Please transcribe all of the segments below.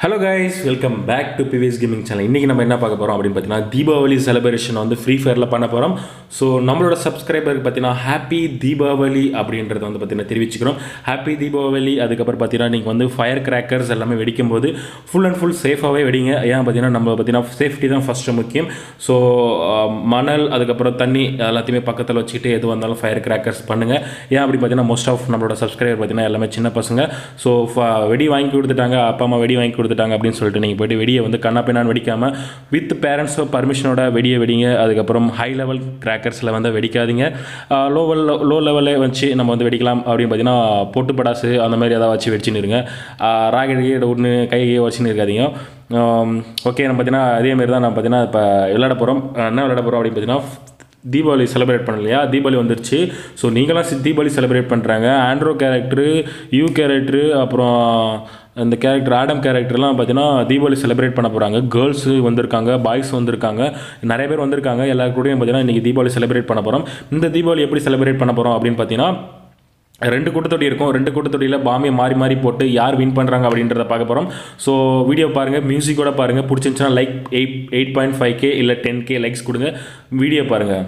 Hello guys welcome back to BVS gaming channel இன்றைக்கி நம்ம என்ன பார்க்க போகிறோம் அப்படின்னு பார்த்தீங்கன்னா தீபாவளி செலிப்ரேஷன் வந்து ஃப்ரீ ஃபயரில் பண்ண போகிறோம் ஸோ நம்மளோட சப்ஸ்கிரைபருக்கு பார்த்தீங்கன்னா ஹாப்பி தீபாவளி அப்படின்றத வந்து பார்த்தீங்கன்னா தெரிவிச்சுக்கிறோம் ஹாப்பி தீபாவளி அதுக்கப்புறம் பார்த்தீங்கன்னா நீங்கள் வந்து ஃபயர் கிராக்கர்ஸ் எல்லாமே வெடிக்கும் போது ஃபுல் அண்ட் ஃபுல் சேஃபாகவே வெடிங்க ஏன் பார்த்தீங்கன்னா நம்ம பார்த்தீங்கன்னா சேஃப்டி தான் ஃபஸ்ட்டு முக்கியம் ஸோ மணல் அதுக்கப்புறம் தண்ணி எல்லாத்தையுமே பக்கத்தில் வச்சுக்கிட்டு எது வந்தாலும் ஃபயர் கிராக்கர்ஸ் பண்ணுங்கள் ஏன் அப்படி பார்த்தீங்கன்னா மோஸ்ட் ஆஃப் நம்மளோட சப்ஸ்கிரைபர் பார்த்தீங்கன்னா எல்லாமே சின்ன பசங்க ஸோ வெடி வாங்கி கொடுத்துட்டாங்க அப்பா அம்மா வெடி வாங்கி கொடுத்துட்டாங்க அப்படின்னு சொல்லிட்டு நீங்கள் போய்ட்டு வெடியை வந்து கண்ணா பின்னான்னு வெடிக்காமல் வித் பேரண்ட்ஸோ பர்மிஷனோட வெடியை வெடிங்க அதுக்கப்புறம் ஹை லெவல் கிராக்கர்ஸில் வந்து வெடிக்காதீங்க லோ லோ லெவலில் வச்சு நம்ம வந்து வெடிக்கலாம் அப்படின்னு பார்த்தீங்கன்னா பொட்டு படாசு அந்த மாதிரி ஏதாவது வச்சு வெடிச்சுன்னு இருங்க ராக்கெட் கீழே ஒன்று கை கையை வச்சுன்னு இருக்காதீங்க ஓகே நம்ம பார்த்தீங்கன்னா அதேமாரி தான் நம்ம பார்த்தீங்கன்னா இப்போ விளையாட போகிறோம் என்ன விளையாட போகிறோம் அப்படின்னு பார்த்தீங்கன்னா தீபாவளி செலிப்ரேட் பண்ணலையா தீபாவளி வந்துருச்சு ஸோ நீங்களாம் சி- தீபாவளி செலிப்ரேட் பண்ணுறாங்க ஆண்ட்ரோ கேரக்டரு யூ கேரக்டரு அப்புறம் இந்த கேரக்டர் ஆடம் கேரக்டர்லாம் பார்த்தீங்கன்னா தீபாவளி செலிப்ரேட் பண்ண போகிறாங்க கேர்ள்ஸு வந்திருக்காங்க பாய்ஸ் வந்திருக்காங்க நிறைய பேர் வந்திருக்காங்க எல்லாரு கூடயும் பார்த்தீங்கன்னா இன்றைக்கி தீபாவளி செலிப்ரேட் பண்ண போகிறோம் இந்த தீபாவளி எப்படி செலிப்ரேட் பண்ண போகிறோம் அப்படின்னு பார்த்தீங்கன்னா ரெண்டு கூட்டத்தொடி இருக்கும் ரெண்டு கூட்டத்தொடியில் பாம்பை மாறி மாறி போட்டு யார் வின் பண்ணுறாங்க அப்படின்றத பார்க்க போகிறோம் ஸோ வீடியோ பாருங்கள் மியூசிக்கோட பாருங்கள் பிடிச்சிருந்துச்சுன்னா like eight eight point five K இல்லை டென் கே லைக்ஸ் கொடுங்க வீடியோ பாருங்கள்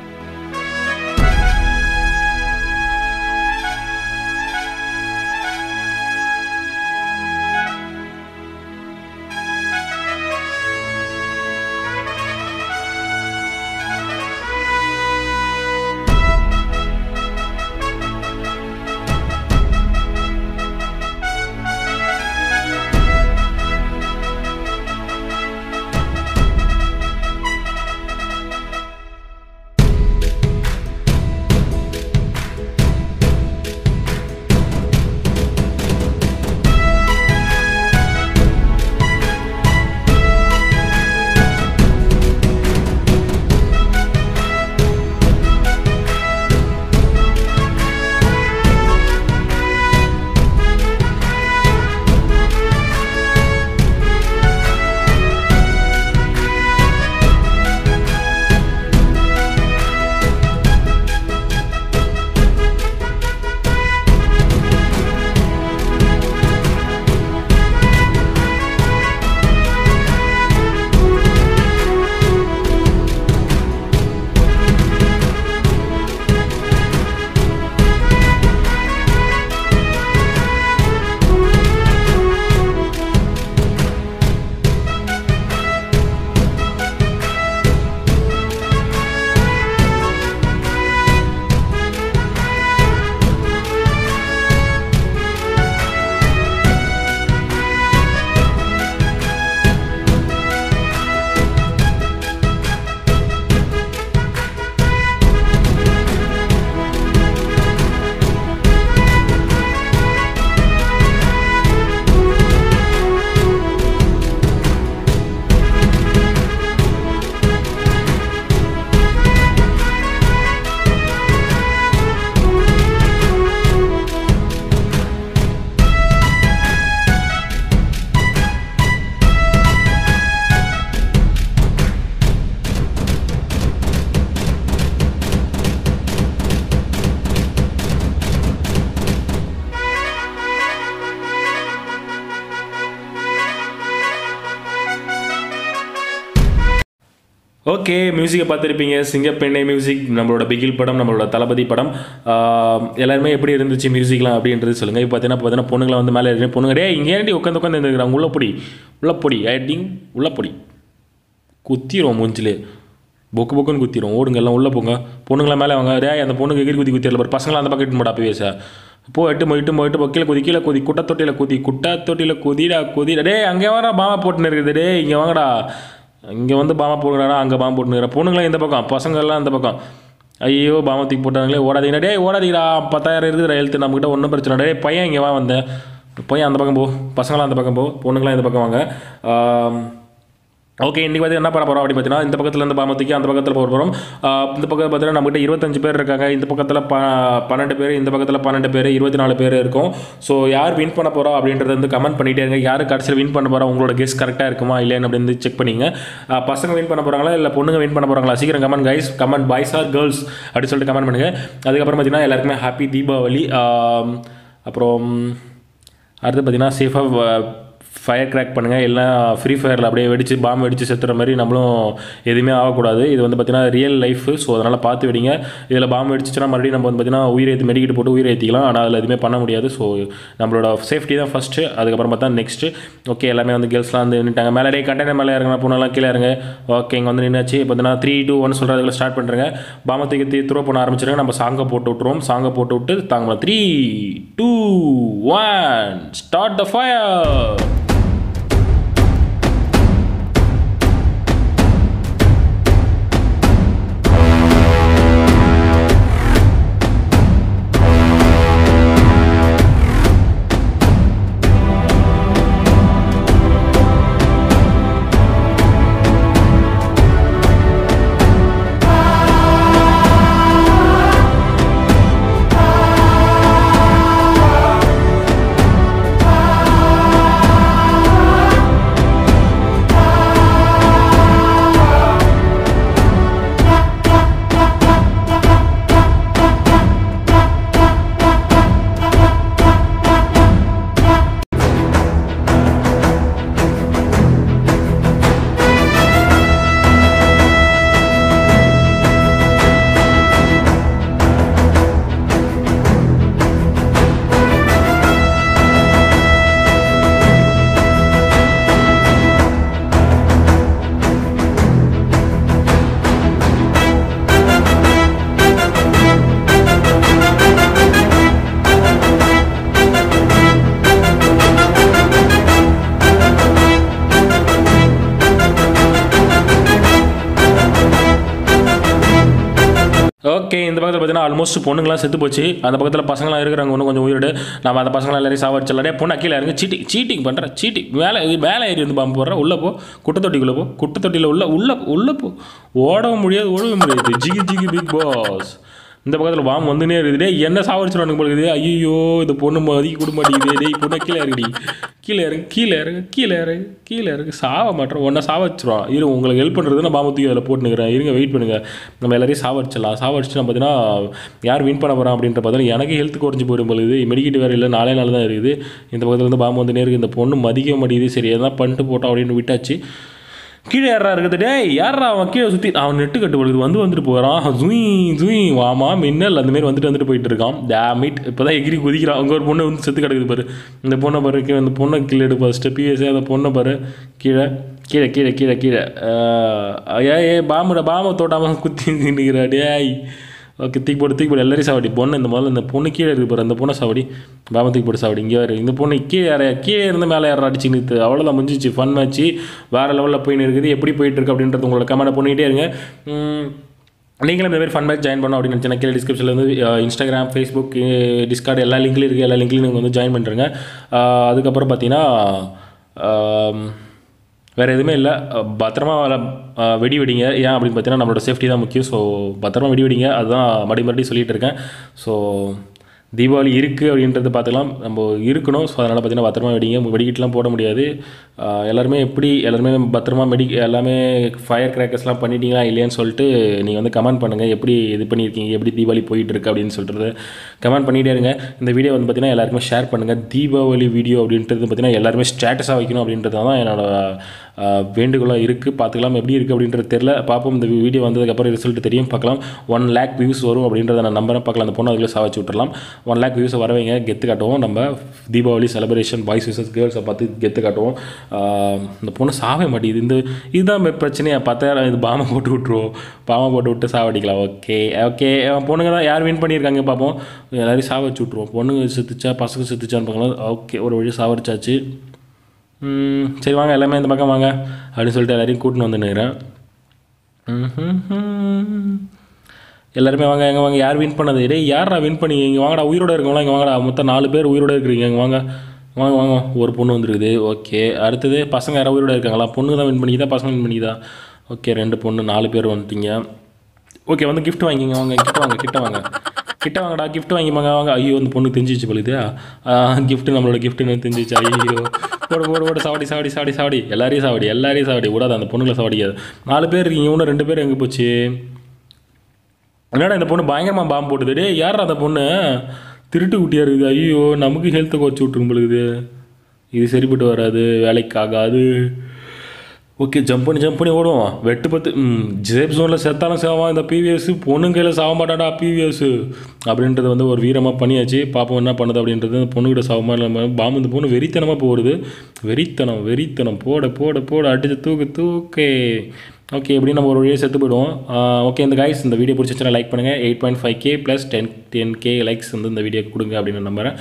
ஓகே மியூசிக்கை பார்த்துருப்பீங்க சிங்கப்பெண்ணை மியூசிக் நம்மளோட பிகில் படம் நம்மளோட தளபதி படம் ஆஹ் எல்லாருமே எப்படி இருந்துச்சு மியூசிக்லாம் அப்படின்றது சொல்லுங்கள் இப்போ பார்த்தீங்கன்னா பார்த்தீங்கன்னா பொண்ணுங்களை வந்து மேலே இருக்கு பொண்ணுங்க டே இங்கே ஏன்டி உட்காந்து உட்காந்து இருந்துக்கிறாங்க உள்ள பொடி உள்ள பொடி ஐட்டிங் உள்ள பொடி குத்திரும் மூஞ்சிலே பொக்கு பொக்குன்னு குத்திரும் ஓடுங்க எல்லாம் உள்ளே போங்க பொண்ணுங்களா மேலே வாங்க டே அந்த பொண்ணுக்கு எகிரி குதி குத்திரல பாரு பசங்களாம் அந்த பக்கம் இட்டு போடா போய் சார் போ எட்டு மோ எட்டு மோ எட்டு போ கீழே குதி கீழே குதி குட்டை தொட்டியில் குதி குட்டா தொட்டியில் குதிடா குதிடா டே அங்கே வாடா பாமா போட்டுன்னு இருக்குது டே இங்கே வாங்கடா இங்கே வந்து பாமா போடுறாடா அங்கே பாம்பு போட்டுன்னு பொண்ணுங்களாம் இந்த பக்கம் பசங்கள்லாம் இந்த பக்கம் ஐயோ பாமா தூக்கி போட்டாங்களே ஓடாதீங்கடா டேய் ஓடாதீங்கடா பத்தாயிரம் இருக்குது ஹெல்த்து நம்மக்கிட்ட ஒன்றும் பிரச்சனை இல்லை. டேய் பையன் இங்கே வா வந்தேன் பையன் அந்த பக்கம் போ பசங்களாம் அந்த பக்கம் போ பொண்ணுங்களாம் இந்த பக்கம் வாங்க ஆம், ஓகே இன்றைக்கி வந்து என்ன பண்ண போகிறோம் அப்படின்னு பார்த்தீங்கன்னா இந்த பக்கத்தில் இருந்து பாமத்துக்கு அந்த பக்கத்தில் போக போகிறோம் இந்த பக்கத்தில் பார்த்தீங்கன்னா நம்மகிட்ட இருபத்தஞ்சு பேர் இருக்காங்க இந்த பக்கத்தில் ப பன்னெண்டு பேர் இந்த பக்கத்தில் பன்னெண்டு பேர் இருபத்தி நாலு பேர் இருக்கும் ஸோ யார் வின் பண்ண போகிறோம் அப்படின்றத வந்து கமெண்ட் பண்ணிட்டே இருங்க யார் கடைசியில் வின் பண்ண போகிறா உங்களோட கெஸ் கரெக்டாக இருக்குமா இல்லைன்னு அப்படின்னு செக் பண்ணிங்க அஹ் பசங்க வின் பண்ண போகிறாங்களா இல்லை பொண்ணுங்க வின் பண்ண போகிறாங்களா சீக்கிரம் comment guys comment boys or girls அப்படின்னு சொல்லிட்டு கமெண்ட் பண்ணுங்கள் அதுக்கப்புறம் பார்த்தீங்கன்னா எல்லாருக்குமே ஹாப்பி தீபாவளி ஆம், அப்புறம் அடுத்து பார்த்தீங்கன்னா சேஃபாக ஃபயர் கிராக் பண்ணுங்கள் இல்லை ஃப்ரீ ஃபயரில் அப்படியே வெடிச்சு பாம்பு வெடிச்சு செத்துற மாதிரி நம்மளும் எதுவுமே ஆகக்கூடாது இது வந்து பார்த்தீங்கன்னா ரியல் லைஃப் ஸோ அதனால் பார்த்து வெடிங்க இதில் பாம்பு வெடிச்சிச்சுன்னா மறுபடியும் நம்ம வந்து பார்த்தீங்கன்னா உயிரை ஏற்றி மெடிக்கிட்டு போட்டு உயிரை ஏற்றிக்கலாம் ஆனால் அதில் எதுவுமே பண்ண முடியாது ஸோ நம்மளோட சேஃப்டி தான் ஃபஸ்ட்டு அதுக்கப்புறம் பார்த்தா நெக்ஸ்ட்டு ஓகே எல்லாமே வந்து கேர்ள்ஸ்லாம் வந்து நின்ட்டாங்க மேலே டே கண்டெய்னர் மேலே இறங்க பொண்ணெல்லாம் கீழே இறங்க ஓகே இங்கே வந்து நின்னாச்சு இப்போ பார்த்தீங்கன்னா த்ரீ டூ ஒன் சொல்கிறதுக்குள்ள ஸ்டார்ட் பண்ணுறேங்க பாம்பை தூக்கி த்ரோ பண்ண ஆரம்பிச்சிருங்க நம்ம சாங்கை போட்டு விட்ருவோம் சாங்கை போட்டு விட்டு தாங்க three two one start the fire okay இந்த பக்கத்தில் பார்த்தீங்கன்னா ஆல்மோஸ்ட் பொண்ணுங்களாம் செத்து போச்சு அந்த பக்கத்தில் பசங்களாம் இருக்கிறாங்க இன்னும் கொஞ்சம் உயிரோடு நம்ம அந்த பசங்களாம் எல்லாரையும் சாவடிச்சிடலாம் பொண்ணு கீழே இறங்கி சீட்டிங் சீட்டிங் பண்ணுற சீட்டிங் மேலே மேலே ஏறி வந்து பாம்பு போடுற உள்ளே போ குட்டத்தொட்டிக்குள்ளே போ குட்டத்தொட்டியில் உள்ள உள்ள உள்ளே போ ஓடவும் முடியாது ஓடவும் முடியாது ஜிகி ஜிகி பிக் பாஸ் இந்த பக்கத்தில் பாம்பு வந்துனே இருக்குது டேய் என்ன சாவடிச்சிருவானுங்க போல இருக்குது ஐயோ இந்த பொண்ணு மதிக்க கொடுக்க மாட்டேங்குது டேய் பொண்ணை கீழே இறங்குடி கீழே இறங்கு கீழே இறங்கு கீழே இறங்கு கீழே இறங்கு சாவ மாட்டோம் ஒன்றை சாவடிச்சிருவான் இரு உங்களுக்கு ஹெல்ப் பண்ணுறது நான் பாம்பு தூக்கி அதில் போட்டுனுக்கிறேன் இருங்க வெயிட் பண்ணுங்கள் நம்ம எல்லாரையும் சாவடிச்சிடலாம் சாவடிச்சு நம்ம பார்த்தீங்கன்னா யார் வின் பண்ண போகிறான் அப்படின்ற பார்த்தா எனக்கு ஹெல்த் குறைஞ்சி போயிடும் போல இது மெடிக்கிட்டு வேறு இல்லை நாலே நாள் தான் இருக்குது இந்த பக்கத்தில் வந்து பாம்பு வந்து நேருக்கு இந்த பொண்ணு மதிக்க மாட்டேங்குது சரி எதனா பண்ணிட்டு போட்டோம் அப்படின்னு விட்டாச்சு கீழே யாரா இருக்குது டேய் யாரா அவன் கீழே சுற்றி அவன் நெட்டு கட்டு பொழுது வந்து வந்துட்டு போகிறான் ஜூய் ஜூய் வாமா மின்னல் அந்த மாதிரி வந்துட்டு வந்துட்டு போயிட்டு இருக்கான் டேமிட் இப்போ தான் எகிரி குதிக்கிறான் அங்கே ஒரு பொண்ணு வந்து செத்து கிடக்குது பாரு இந்த பொண்ணை பாரு கீழே இந்த பொண்ணை கீழே எடுப்பா ஸ்டெப் பிஎஸ்ஏ அந்த பொண்ணை பாரு கீழே கீழே கீழே கீழே கீழே ஏ ஏ பாம்புடா பாம்பை தோட்டாமல் குத்தி நிற்கிறா டேய் ஓகே தூக்கி போட்டு தூக்கி போட்டு எல்லாரையும் சாவடி பொண்ணு இந்த முதல்ல இந்த பொண்ணு கீழே இருக்கு பாரு அந்த பொண்ணை சாவடி பாம்பை தூக்கி போட்டு சாவடி இங்கே வேறு இந்த பொண்ணு கீழே யார கீழே இருந்து மேலே யாரா அடிச்சு நிறுத்து அவ்வளோதான் முடிஞ்சிச்சு ஃபன் மேட்ச்சு வேறு லெவலில் போயின்னு இருக்குது எப்படி போயிட்டு இருக்கு அப்படின்றது உங்களோட கமெண்ட் பண்ணிக்கிட்டே இருங்க உம், நீங்களும் இந்த மாதிரி ஃபன் பேக் ஜாயின் பண்ணோம் அப்படின்னு நினச்சா கீழே டிஸ்கிரிப்ஷனில் வந்து இன்ஸ்டாகிராம் ஃபேஸ்புக் டிஸ்கார்டு எல்லா லிங்க்லையும் இருக்குது எல்லா லிங்க்லையும் நீங்கள் வந்து ஜாயின் பண்ணுறங்க அதுக்கப்புறம் பார்த்தீங்கன்னா ஆம், வேறு எதுவுமே இல்லை பத்திரமா வர- அஹ் வெடி வெடிங்க ஏன் அப்படின்னு பார்த்தீங்கன்னா நம்மளோட சேஃப்டி தான் முக்கியம் ஸோ பத்திரமா வெடி வெடிங்க அதுதான் மறுபடி மறுபடியும் சொல்லிட்டு இருக்கேன் ஸோ தீபாவளி இருக்குது அப்படின்றது பார்த்துக்கலாம் நம்ம இருக்கணும் ஸோ அதனால் பார்த்தீங்கன்னா பத்திரமா வெடிங்க வெடிக்கிட்டுலாம் போட முடியாது அஹ் எல்லாருமே எப்படி எல்லாருமே பத்திரமா மெடி எல்லாமே ஃபயர் கிராக்கர்ஸ்லாம் பண்ணிட்டீங்களா இல்லையான்னு சொல்லிட்டு நீங்கள் வந்து கமெண்ட் பண்ணுங்கள் எப்படி இது பண்ணியிருக்கீங்க எப்படி தீபாவளி போயிட்டு இருக்கு அப்படின்னு சொல்கிறது கமெண்ட் பண்ணிகிட்டே இருங்க இந்த வீடியோ வந்து பார்த்தீங்கன்னா எல்லாருக்குமே ஷேர் பண்ணுங்கள் தீபாவளி வீடியோ அப்படின்றது பார்த்தீங்கன்னா எல்லாருமே ஸ்டேட்டஸாக வைக்கணும் அப்படின்றது தான் என்னோட அஹ், வேண்டுகோளாக இருக்குது பார்த்துக்கலாம் எப்படி இருக்குது அப்படின்றது தெரில பார்ப்போம் இந்த வீடியோ வந்ததுக்கப்புறம் ரிசல்ட் தெரியும் பார்க்கலாம் ஒன் லேக் வியூஸ் வரும் அப்படின்றத நான் நம்புறேன் பார்க்கலாம் அந்த பொண்ணு அதுக்குள்ளே சாவச்சு விட்டுறலாம் ஒன் லேக் வியூஸ் வரவைங்க கெத்து காட்டுவோம் நம்ம தீபாவளி செலிப்ரேஷன் பாய்ஸ் விசஸ் கேர்ள்ஸை பார்த்து கெத்து காட்டுவோம் ஆஹ், இந்த பொண்ணு சாவே மாட்டேங்குது இந்த இதுதான் மே- பிரச்சனையா பத்தாயிரம் இது பாமை போட்டு விட்ருவோம் பாமை போட்டு விட்டு சாவடிக்கலாம் ஓகே ஓகே பொண்ணுங்க தான் யார் வின் பண்ணியிருக்காங்க பார்ப்போம் எல்லாரையும் சாவடிச்சு விட்ருவோம் பொண்ணுங்க செத்துச்சா பசங்க செத்துச்சான்னு பார்க்கலாம் ஓகே ஒரு வழி சாவடிச்சாச்சு ம், சரி வாங்க எல்லாமே இந்த பக்கம் வாங்க அப்படின்னு சொல்லிட்டு எல்லாரையும் கூட்டின்னு வந்து நிற்கிறேன் எல்லாருமே வாங்க எங்கே வாங்க யார் வின் பண்ணது டேய் யாரா வின் பண்ணி இங்கே வாங்கடா உயிரோட இருக்கவங்களா இங்கே வாங்கடா மொத்தம் நாலு பேர் உயிரோட இருக்கிறீங்க இங்கே வாங்க வாங்க வாங்க ஒரு பொண்ணு வந்துருக்குது ஓகே அடுத்தது பசங்க யாராவது உயிரோட இருக்காங்களா பொண்ணு தான் வின் பண்ணிக்குதா பசங்க வின் பண்ணிக்குதா ஓகே ரெண்டு பொண்ணு நாலு பேர் வந்துட்டீங்க ஓகே வந்து gift வாங்கிங்க வாங்க கிட்ட வாங்க கிட்ட வாங்க கிட்ட வாங்கடா gift வாங்கி வாங்க வாங்க ஐயோ இந்த பொண்ணு தெரிஞ்சிச்சு பழுது gift நம்மளோட கிஃப்ட்னு தெரிஞ்சிச்சு ஐயோ போடு போடு போடு சாவடி சாவடி சாவடி சாவடி எல்லாரையும் சாவடி எல்லாரையும் சாவடி விடாது அந்த பொண்ணுங்களை சாவடிக்காது நாலு பேர் இருக்கீங்க இன்னும் ரெண்டு பேர் எங்கே போச்சு என்னடா இந்த பொண்ணு பயங்கரமாக பாம்பு போட்டுது டேய் யாரா அந்த பொண்ணு திருட்டு குட்டியாக இருக்குது ஐயோ நமக்கு ஹெல்த்தை குறைச்சி விட்ருங்க பொழுது இது சரிப்பட்டு வராது வேலைக்கு ஆகாது ஓகே ஜம்ப் பண்ணி ஜம்ப் பண்ணி ஓடுவான் வெட்டு பத்து ம் ஜேப் ஜோனில் செத்தாலும் சாவான் இந்த பிவிஎஸ் பொண்ணுங்கையில் சாக மாட்டாடா பிவிஎஸ் அப்படின்றது வந்து ஒரு வீரமாக பண்ணியாச்சு பாப்போம் என்ன பண்ணுது அப்படின்றது அந்த பொண்ணுகிட்ட சாவமா இல்லாமல் பாம்பு இந்த பொண்ணு வெறித்தனமாக போடுது வெறித்தனம் வெறித்தனம் போட போட போட அடிச்சு தூக்கு தூக்கே ஓகே எப்படி நம்ம ஒரு வழியாக செத்து போயிடுவோம் ஓகே இந்த கைஸ் இந்த வீடியோ பிடிச்சிச்சுன்னா லைக் பண்ணுங்கள் eight point five K plus ten ten K likes வந்து இந்த வீடியோக்கு கொடுங்க அப்படின்னு நான் நம்புகிறேன்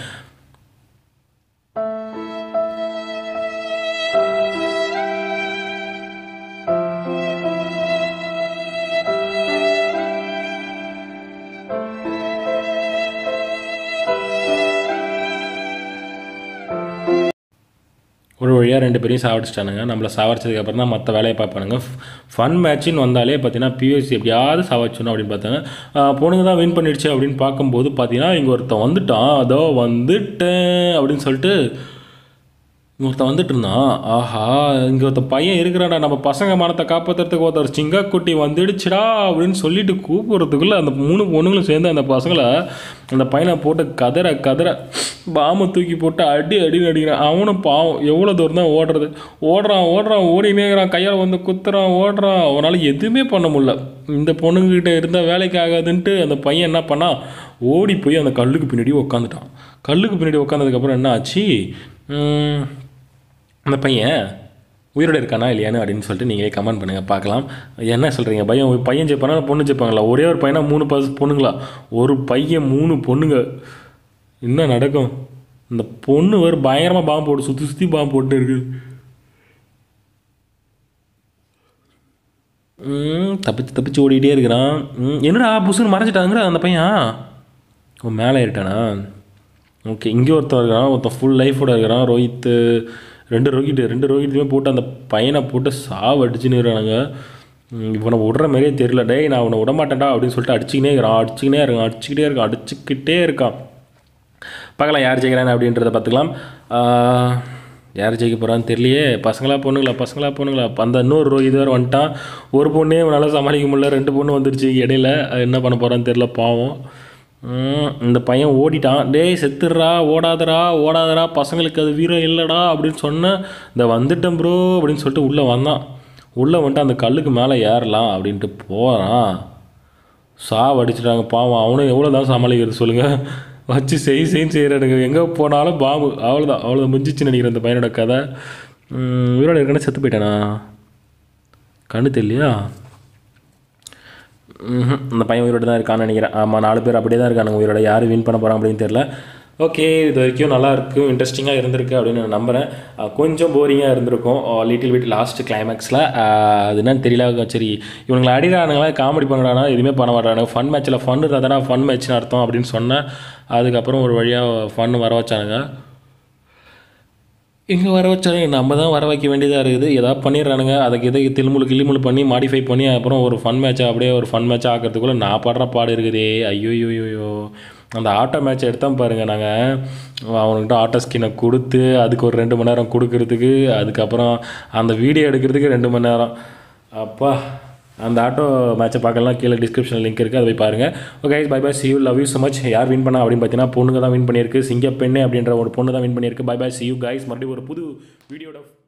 ஒரு வழியாக ரெண்டு பேரையும் சாவடிச்சிட்டானுங்க நம்மளை சாவடிச்சதுக்கப்புறம் தான் மற்ற வேலையை பார்ப்பானுங்க ஃபன் மேட்ச்னு வந்தாலே பார்த்தீங்கன்னா பிஎஸ்சி எப்படியாவது சாவடிச்சணும் அப்படின்னு பார்த்தாங்க பொண்ணுங்க தான் வின் பண்ணிடுச்சு அப்படின்னு பார்க்கும்போது பார்த்தீங்கன்னா இங்கே ஒருத்தன் வந்துட்டான் அதோ வந்துட்டேன் அப்படின்னு சொல்லிட்டு இங்க ஒருத்தன் வந்துட்டு இருந்தான் ஆஹா இங்கே ஒருத்த பையன் இருக்கிறாடா நம்ம பசங்க மனத்தை காப்பாற்றுறதுக்கு ஒருத்தர் சிங்கக்குட்டி வந்துடுச்சுடா அப்படின்னு சொல்லிட்டு கூப்பிட்றதுக்குள்ளே அந்த மூணு பொண்ணுங்களும் சேர்ந்து அந்த பசங்களை அந்த பையனை போட்டு கதற கதற பாம்பை தூக்கி போட்டு அடி அடின்னு அடிக்கிறான் அவனும் பாவம் எவ்வளோ தூரம் தான் ஓடுறது ஓடுறான் ஓடுறான் ஓடினே இருக்கிறான் கையால் வந்து குத்துறான் ஓடுறான் அவனால் எதுவுமே பண்ண முடியல இந்த பொண்ணுங்கிட்ட இருந்தால் வேலைக்கு ஆகாதுன்ட்டு அந்த பையன் என்ன பண்ணான் ஓடி போய் அந்த கல்லுக்கு பின்னாடி உட்காந்துட்டான் கல்லுக்கு பின்னாடி உட்காந்ததுக்கப்புறம் என்ன ஆச்சு உம், அந்த பையன் உயிரோட இருக்கானா இல்லையான்னு அப்படின்னு சொல்லிட்டு நீங்களே கமெண்ட் பண்ணுங்கள் பார்க்கலாம் என்ன சொல்கிறீங்க பையன் பையன் ஜெயிப்பானா பொண்ணு ஜெயிப்பாங்களா ஒரே ஒரு பையனா மூணு பஸ் பொண்ணுங்களா ஒரு பையன் மூணு பொண்ணுங்க என்ன நடக்கும் இந்த பொண்ணு வேறு பயங்கரமாக பாம்பு போட்டு சுற்றி சுற்றி பாம்பு போட்டு இருக்குது ம், தப்பிச்சு தப்பிச்சு ஓடிக்கிட்டே இருக்கிறான் ம், என்னடா புசுன்னு மறைச்சிட்டாங்கடா அந்த பையன் ஓ மேலே ஏறிட்டானா ஓகே இங்கே ஒருத்தன் இருக்கிறான் ஒருத்தன் ஃபுல் லைஃபோட இருக்கிறான் ரோஹித் ரெண்டு ரோஹித் ரெண்டு ரோஹித்துமே போட்டு அந்த பையனை போட்டு சாவடிச்சுன்னு இருக்கிறானுங்க ம், இவனை விடுற மாதிரியே தெரியல டேய் நான் அவனை விட மாட்டேன்டா அப்படின்னு சொல்லிட்டு அடிச்சுக்கினே இருக்கிறான் அடிச்சுக்கினே இருக்கான் அடிச்சுக்கிட்டே இருக்கான் அடிச்சுக்கிட்டே இருக்கான் பார்க்கலாம் யார் ஜெயிக்கிறாங்க அப்படின்றத பார்த்துக்கலாம் ஆஹ், யார் ஜெயிக்க போகிறான்னு தெரியலையே பசங்களா பொண்ணுங்களா பசங்களா பொண்ணுங்களா அந்த இன்னொரு ரோ இது வேறு வந்துட்டான் ஒரு பொண்ணே இவனால் சமாளிக்க முடியல ரெண்டு பொண்ணு வந்துருச்சு இடையில அது என்ன பண்ண போகிறான்னு தெரியல பாவம் ம், இந்த பையன் ஓடிட்டான் டேய் செத்துடுறா ஓடாதடா ஓடாதடா பசங்களுக்கு அது வீரம் இல்லைடா அப்படின்னு சொன்னேன் இந்த வந்துட்டேன் ப்ரோ அப்படின்னு சொல்லிட்டு உள்ளே வந்தான் உள்ளே வந்துட்டு அந்த கல்லுக்கு மேலே ஏறலாம் அப்படின்ட்டு போகிறான் சாவ் அடிச்சிட்டாங்க பாவம் அவனும் எவ்வளோ தான் சமாளிக்கிறது சொல்லுங்கள் வச்சு செய் செய்ன்னு செய்கிறானுங்க எங்கே போனாலும் பாம்பு அவ்வளோதான் அவ்வளோ முடிஞ்சிச்சு நினைக்கிறேன் அந்த பையனோட கதை உம், உயிரோட இருக்கனே செத்து போயிட்டானா கண்ணு தெரியலையா ம்ஹும். இந்த பையன் உயிரோட தான் இருக்கான்னு நினைக்கிறேன் ஆமாம் நாலு பேர் அப்படியே தான் இருக்கானுங்க உயிரோட யார் வின் பண்ண போகிறான் அப்படின்னு தெரியல ஓகே இது வரைக்கும் நல்லா இருக்கும் இன்ட்ரெஸ்டிங்காக இருந்திருக்கு அப்படின்னு நான் நம்புகிறேன் அஹ் கொஞ்சம் போரிங்காக இருந்திருக்கும் லிட்டில் பிட் லாஸ்ட் கிளைமேக்ஸில் அது என்னன்னு தெரியல சரி இவங்களை அடிக்கிறானுங்களா காமெடி பண்ணுறானா எதுவுமே பண்ண மாட்டானுங்க ஃபன் மேட்ச்சில் ஃபன் இருந்தால் தானே ஃபன் மேட்ச்னு அர்த்தம் அப்படின்னு சொன்னேன் அதுக்கப்புறம் ஒரு வழியாக ஃபன் வர வச்சானுங்க இங்கே வர வச்சாங்க நம்ம தான் வர வைக்க வேண்டியதாக இருக்குது ஏதாவது பண்ணிடுறானுங்க அதுக்கு எதை தில்முழு கிளிமுழு பண்ணி மாடிஃபை பண்ணி அப்புறம் ஒரு ஃபன் மேட்சை அப்படியே ஒரு ஃபன் மேட்சாக ஆக்கிறதுக்குள்ளே நான் படுற பாடு இருக்குதே ஐயோ ஐயோ அந்த ஆட்டோ மேட்ச் எடுத்தோம் பாருங்கள் நாங்கள் அவனுக்கிட்ட ஆட்டோ ஸ்கின்னை கொடுத்து அதுக்கு ஒரு ரெண்டு மணி நேரம் கொடுக்கறதுக்கு அதுக்கப்புறம் அந்த வீடியோ எடுக்கிறதுக்கு ரெண்டு மணி நேரம் அப்பா அந்த ஆட்டோ மேட்சை பார்க்கலாம் கீழே டிஸ்கிரிப்ஷனில் லிங்க் இருக்குது அதை போய் பாருங்கள் okay bye bye see you love you so much யார் வின் பண்ணா அப்படின்னு பார்த்தீங்கன்னா பொண்ணுங்க தான் வின் பண்ணியிருக்கு சிங்க பெண்ணு அப்படின்ற ஒரு பொண்ணு தான் வின் பண்ணியிருக்கு bye bye see you guys மறுபடியும் ஒரு புது வீடியோட